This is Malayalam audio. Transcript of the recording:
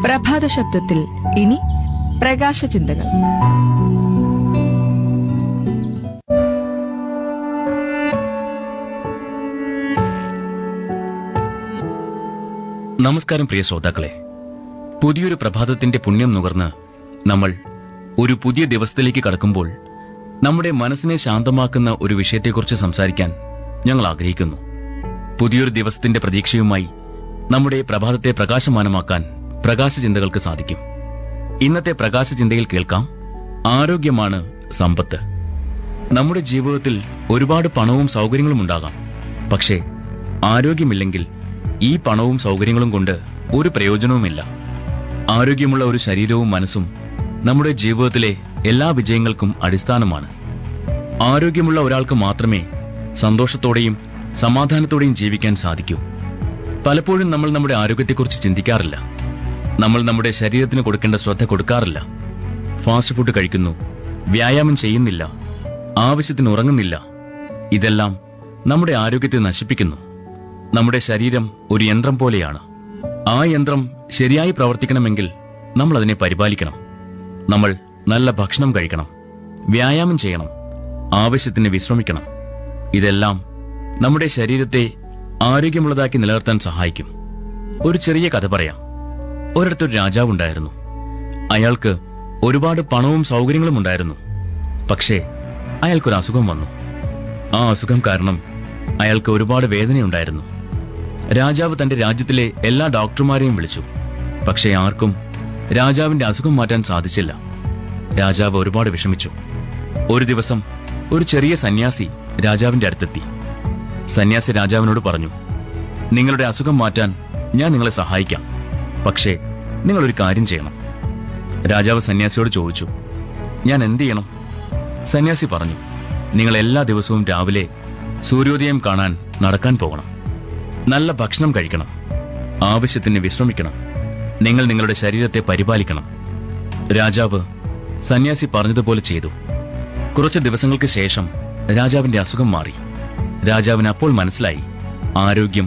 പ്രഭാത ശബ്ദത്തിൽ ഇനി പ്രകാശ ചിന്തകൾ നമസ്കാരം പ്രിയ ശ്രോതാക്കളെ പുതിയൊരു പ്രഭാതത്തിന്റെ പുണ്യം നുകർന്ന് നമ്മൾ ഒരു പുതിയ ദിവസത്തിലേക്ക് കടക്കുമ്പോൾ നമ്മുടെ മനസ്സിനെ ശാന്തമാക്കുന്ന ഒരു വിഷയത്തെക്കുറിച്ച് സംസാരിക്കാൻ ഞങ്ങൾ ആഗ്രഹിക്കുന്നു പുതിയൊരു ദിവസത്തിന്റെ പ്രതീക്ഷയുമായി നമ്മുടെ പ്രഭാതത്തെ പ്രകാശമാനമാക്കാൻ പ്രകാശ ചിന്തകൾക്ക് സാധിക്കും ഇന്നത്തെ പ്രകാശ ചിന്തയിൽ കേൾക്കാം ആരോഗ്യമാണ് സമ്പത്ത് നമ്മുടെ ജീവിതത്തിൽ ഒരുപാട് പണവും സൗകര്യങ്ങളും ഉണ്ടാകാം പക്ഷേ ആരോഗ്യമില്ലെങ്കിൽ ഈ പണവും സൗകര്യങ്ങളും കൊണ്ട് ഒരു പ്രയോജനവുമില്ല ആരോഗ്യമുള്ള ഒരു ശരീരവും മനസ്സും നമ്മുടെ ജീവിതത്തിലെ എല്ലാ വിജയങ്ങൾക്കും അടിസ്ഥാനമാണ് ആരോഗ്യമുള്ള ഒരാൾക്ക് മാത്രമേ സന്തോഷത്തോടെയും സമാധാനത്തോടെയും ജീവിക്കാൻ സാധിക്കൂ പലപ്പോഴും നമ്മൾ നമ്മുടെ ആരോഗ്യത്തെക്കുറിച്ച് ചിന്തിക്കാറില്ല നമ്മൾ നമ്മുടെ ശരീരത്തിന് കൊടുക്കേണ്ട ശ്രദ്ധ കൊടുക്കാറില്ല ഫാസ്റ്റ് ഫുഡ് കഴിക്കുന്നു വ്യായാമം ചെയ്യുന്നില്ല ആവശ്യത്തിന് ഉറങ്ങുന്നില്ല ഇതെല്ലാം നമ്മുടെ ആരോഗ്യത്തെ നശിപ്പിക്കുന്നു നമ്മുടെ ശരീരം ഒരു യന്ത്രം പോലെയാണ് ആ യന്ത്രം ശരിയായി പ്രവർത്തിക്കണമെങ്കിൽ നമ്മൾ അതിനെ പരിപാലിക്കണം നമ്മൾ നല്ല ഭക്ഷണം കഴിക്കണം വ്യായാമം ചെയ്യണം ആവശ്യത്തിന് വിശ്രമിക്കണം ഇതെല്ലാം നമ്മുടെ ശരീരത്തെ ആരോഗ്യമുള്ളതാക്കി നിലനിർത്താൻ സഹായിക്കും ഒരു ചെറിയ കഥ പറയാം ഒരിടത്തൊരു രാജാവുണ്ടായിരുന്നു അയാൾക്ക് ഒരുപാട് പണവും സൗകര്യങ്ങളും ഉണ്ടായിരുന്നു പക്ഷേ അയാൾക്കൊരു അസുഖം വന്നു ആ അസുഖം കാരണം അയാൾക്ക് ഒരുപാട് വേദനയുണ്ടായിരുന്നു രാജാവ് തന്റെ രാജ്യത്തിലെ എല്ലാ ഡോക്ടർമാരെയും വിളിച്ചു പക്ഷേ ആർക്കും രാജാവിന്റെ അസുഖം മാറ്റാൻ സാധിച്ചില്ല രാജാവ് ഒരുപാട് വിഷമിച്ചു ഒരു ദിവസം ഒരു ചെറിയ സന്യാസി രാജാവിന്റെ അടുത്തെത്തി സന്യാസി രാജാവിനോട് പറഞ്ഞു നിങ്ങളുടെ അസുഖം മാറ്റാൻ ഞാൻ നിങ്ങളെ സഹായിക്കാം പക്ഷേ നിങ്ങൾ ഒരു കാര്യം ചെയ്യണം രാജാവ് സന്യാസിയോട് ചോദിച്ചു ഞാൻ എന്ത് ചെയ്യണം സന്യാസി പറഞ്ഞു നിങ്ങൾ എല്ലാ ദിവസവും രാവിലെ സൂര്യോദയം കാണാൻ നടക്കാൻ പോകണം നല്ല ഭക്ഷണം കഴിക്കണം ആവശ്യത്തിന് വിശ്രമിക്കണം നിങ്ങൾ നിങ്ങളുടെ ശരീരത്തെ പരിപാലിക്കണം രാജാവ് സന്യാസി പറഞ്ഞതുപോലെ ചെയ്തു കുറച്ച് ദിവസങ്ങൾക്ക് ശേഷം രാജാവിന്റെ അസുഖം മാറി രാജാവിന് അപ്പോൾ മനസ്സിലായി ആരോഗ്യം